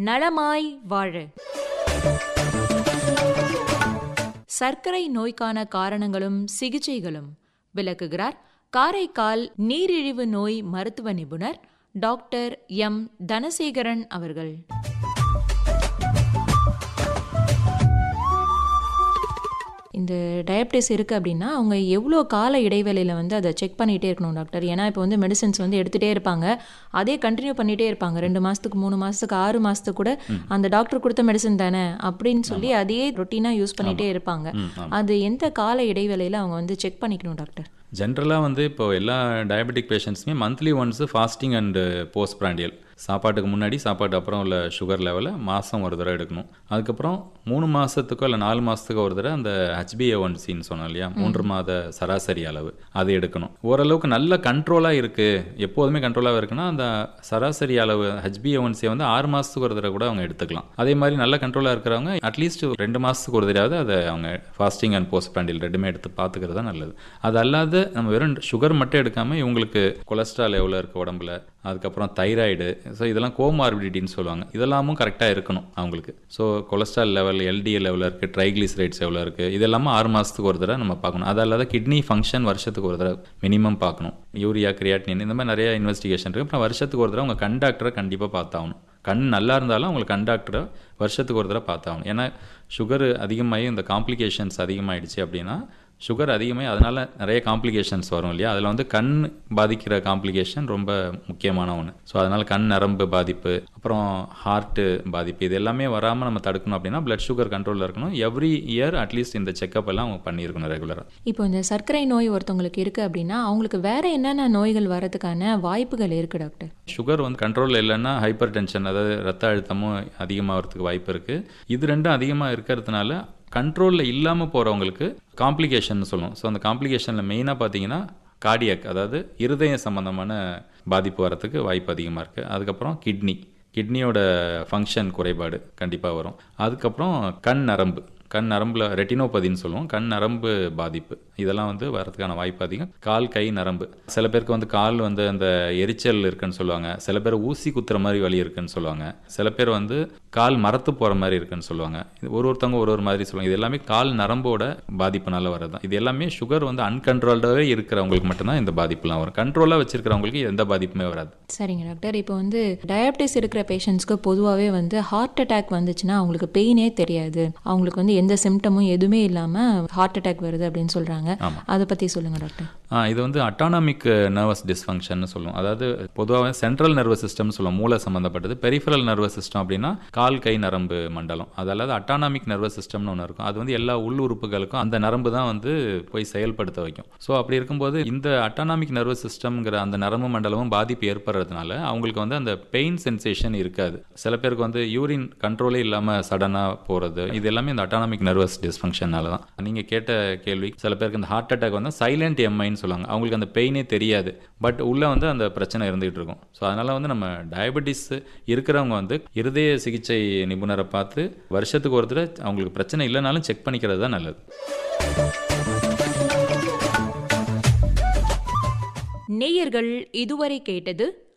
நலமாய் வாழ சர்க்கரை நோய்க்கான காரணங்களும் சிகிச்சைகளும் விளக்குகிறார் காரைக்கால் நீரிழிவு நோய் மருத்துவ நிபுணர் டாக்டர் எம் தனசேகரன் அவர்கள் இந்த டயபிட்டிஸ் இருக்குது அப்படின்னா அவங்க எவ்வளோ கால இடைவேளையில் வந்து அதை செக் பண்ணிகிட்டே இருக்கணும் டாக்டர் ஏன்னா இப்போ வந்து மெடிசன்ஸ் வந்து எடுத்துகிட்டே இருப்பாங்க அதே கண்டினியூ பண்ணிகிட்டே இருப்பாங்க ரெண்டு மாதத்துக்கு மூணு மாதத்துக்கு ஆறு மாதத்துக்கு கூட அந்த டாக்டர் கொடுத்த மெடிசன் தானே அப்படின்னு சொல்லி அதையே ரொட்டீனாக யூஸ் பண்ணிகிட்டே இருப்பாங்க அது எந்த கால இடைவேளையில் அவங்க வந்து செக் பண்ணிக்கணும் டாக்டர் ஜென்ரலாக வந்து இப்போ எல்லா டயபெட்டிக் பேஷண்ட்ஸுமே monthly once fasting and post prandial சாப்பாட்டுக்கு முன்னாடி சாப்பாட்டு அப்புறம் உள்ள சுகர் லெவலை மாதம் ஒரு தடவை எடுக்கணும் அதுக்கப்புறம் மூணு மாதத்துக்கோ இல்லை நாலு மாதத்துக்கோ ஒரு தடவை அந்த ஹெச்பிஏ ஒன்சின்னு சொன்னோம் இல்லையா மூன்று மாத சராசரி அளவு அதை எடுக்கணும் ஓரளவுக்கு நல்ல கண்ட்ரோலாக இருக்குது எப்போதுமே கண்ட்ரோலாக இருக்குன்னா அந்த சராசரி அளவு ஹெச்பிஏ ஒன்சியை வந்து ஆறு மாதத்துக்கு ஒரு தடவை கூட அவங்க எடுத்துக்கலாம் அதே மாதிரி நல்ல கண்ட்ரோலாக இருக்கிறவங்க அட்லீஸ்ட் ரெண்டு மாதத்துக்கு ஒரு தடவையாவது அதை அவங்க ஃபாஸ்டிங் அண்ட் போஸ்ட் பிராண்டில் ரெண்டுமே எடுத்து பார்த்துக்கிறது தான் நல்லது அது அல்லாத நம்ம வெறும் சுகர் மட்டும் எடுக்காமல் இவங்களுக்கு கொலஸ்ட்ரால் எவ்வளோ இருக்குது உடம்புல அதுக்கப்புறம் தைராய்டு ஸோ இதெல்லாம் கோமார்பிடிட்டின்னு சொல்லுவாங்க இதெல்லாமும் கரெக்டாக இருக்கணும் அவங்களுக்கு ஸோ கொலஸ்ட்ரால் லெவல் எல்டிஎல் எவ்வளோ இருக்குது ட்ரைக்ளிசரைட்ஸ் எவ்வளோ இருக்குது இதெல்லாமே ஆறு மாதத்துக்கு ஒரு தடவை நம்ம பார்க்கணும் அது அல்லாத கிட்னி ஃபங்க்ஷன் வருஷத்துக்கு ஒரு தடவை மினிமம் பார்க்கணும் யூரியா கிரியாட்டின் இந்த மாதிரி நிறைய இன்வெஸ்டிகேஷன் இருக்குது அப்புறம் வருஷத்துக்கு ஒரு தடவை உங்கள் கண் டாக்டரை கண்டிப்பாக பார்த்தாகணும் கண் நல்லா இருந்தாலும் அவங்களுக்கு கண் டாக்டரை வருஷத்துக்கு ஒரு தடவை பார்த்தாகணும் ஏன்னா சுகர் அதிகமாகி இந்த காம்ப்ளிகேஷன்ஸ் அதிகமாகிடுச்சு அப்படின்னா சுகர் அதிகமாக அதனால் நிறைய காம்ப்ளிகேஷன்ஸ் வரும் இல்லையா அதில் வந்து கண் பாதிக்கிற காம்ப்ளிகேஷன் ரொம்ப முக்கியமான ஒன்று ஸோ அதனால் கண் நரம்பு பாதிப்பு அப்புறம் ஹார்ட்டு பாதிப்பு இது எல்லாமே வராமல் நம்ம தடுக்கணும் அப்படின்னா பிளட் சுகர் கண்ட்ரோலில் இருக்கணும் எவ்ரி இயர் அட்லீஸ்ட் இந்த செக்கப் எல்லாம் அவங்க பண்ணியிருக்கணும் ரெகுலராக இப்போ இந்த சர்க்கரை நோய் ஒருத்தவங்களுக்கு இருக்குது அப்படின்னா அவங்களுக்கு வேற என்னென்ன நோய்கள் வரதுக்கான வாய்ப்புகள் இருக்குது டாக்டர் சுகர் வந்து கண்ட்ரோலில் இல்லைன்னா ஹைப்பர் டென்ஷன் அதாவது ரத்த அழுத்தமும் அதிகமாகிறதுக்கு வாய்ப்பு இருக்குது இது ரெண்டும் அதிகமாக இருக்கிறதுனால கண்ட்ரோலில் இல்லாமல் போகிறவங்களுக்கு காம்ப்ளிகேஷன் சொல்லுவோம் ஸோ அந்த காம்ப்ளிகேஷனில் மெயினாக பார்த்தீங்கன்னா கார்டியாக் அதாவது இருதய சம்மந்தமான பாதிப்பு வரத்துக்கு வாய்ப்பு அதிகமாக இருக்குது அதுக்கப்புறம் கிட்னி கிட்னியோட ஃபங்க்ஷன் குறைபாடு கண்டிப்பாக வரும் அதுக்கப்புறம் கண் நரம்பு கண் நரம்பில் ரெட்டினோபதின்னு சொல்லுவோம் கண் நரம்பு பாதிப்பு இதெல்லாம் வந்து வரதுக்கான வாய்ப்பு அதிகம் கால் கை நரம்பு சில பேருக்கு வந்து கால் வந்து அந்த எரிச்சல் இருக்குன்னு சொல்லுவாங்க சில பேர் ஊசி குத்துற மாதிரி வலி இருக்குன்னு சொல்லுவாங்க சில பேர் வந்து கால் மரத்து போகிற மாதிரி இருக்குன்னு சொல்லுவாங்க இது ஒரு ஒருத்தவங்க ஒரு ஒரு மாதிரி சொல்லுவாங்க இது எல்லாமே கால் நரம்போட பாதிப்புனால வரது தான் இது எல்லாமே சுகர் வந்து அன்கண்ட்ரோல்டாகவே இருக்கிறவங்களுக்கு மட்டும்தான் இந்த பாதிப்புலாம் வரும் கண்ட்ரோலாக வச்சிருக்கிறவங்களுக்கு எந்த பாதிப்புமே வராது சரிங்க டாக்டர் இப்போ வந்து டயபிட்டிஸ் இருக்கிற பேஷண்ட்ஸ்க்கு பொதுவாகவே வந்து ஹார்ட் அட்டாக் வந்துச்சுன்னா அவங்களுக்கு பெயினே தெரியாது அவங்களுக்கு வந்து எந்த சிம்டமும் எதுவுமே இல்லாமல் ஹார்ட் அட்டாக் வருது அப்படின்னு சொல்கிறாங்க அதை பற்றி சொல்லுங்கள் டாக்டர் இது வந்து அட்டானாமிக் நர்வஸ் டிஸ்ஃபங்க்ஷன் சொல்லுவோம் அதாவது பொதுவாக சென்ட்ரல் நர்வஸ் சிஸ்டம் சொல்லுவோம் மூளை சம்மந்தப்பட்டது பெரிஃபரல் நர்வஸ் சிஸ்டம் அப்படின்னா கால் கை நரம்பு மண்டலம் அதாவது அட்டானாமிக் நர்வஸ் சிஸ்டம்னு ஒன்று இருக்கும் அது வந்து எல்லா உள் உறுப்புகளுக்கும் அந்த நரம்பு தான் வந்து போய் செயல்படுத்த வைக்கும் ஸோ அப்படி இருக்கும்போது இந்த அட்டானாமிக் நர்வஸ் சிஸ்டம்ங்கிற அந்த நரம்பு மண்டலமும் பாதிப்பு ஏற்படுறதுனால அவங்களுக்கு வந்து அந்த பெயின் சென்சேஷன் இருக்காது சில பேருக்கு வந்து யூரின் கண்ட்ரோலே இல்லாமல் சடனாக போகிறது இது எல்லாமே இந்த அட்டானாமிக் நர்வஸ் டிஸ்ஃபங்க்ஷனால தான் நீங்கள் கேட்ட கேள்வி சில பேருக்கு இந்த ஹார்ட் அட்டாக் வந்து சைலண்ட் எம்ஐன்னு சொல்லுவாங்க அவங்களுக்கு அந்த பெயினே தெரியாது பட் உள்ளே வந்து அந்த பிரச்சனை இருந்துகிட்டு இருக்கும் ஸோ அதனால் வந்து நம்ம டயபெட்டிஸ் இருக்கிறவங்க வந்து இருதய சிகிச்சை நிபுணரை பார்த்து வருஷத்துக்கு ஒரு தடவை அவங்களுக்கு பிரச்சனை இல்லைனாலும் செக் பண்ணிக்கிறது தான் நல்லது நேயர்கள் இதுவரை கேட்டது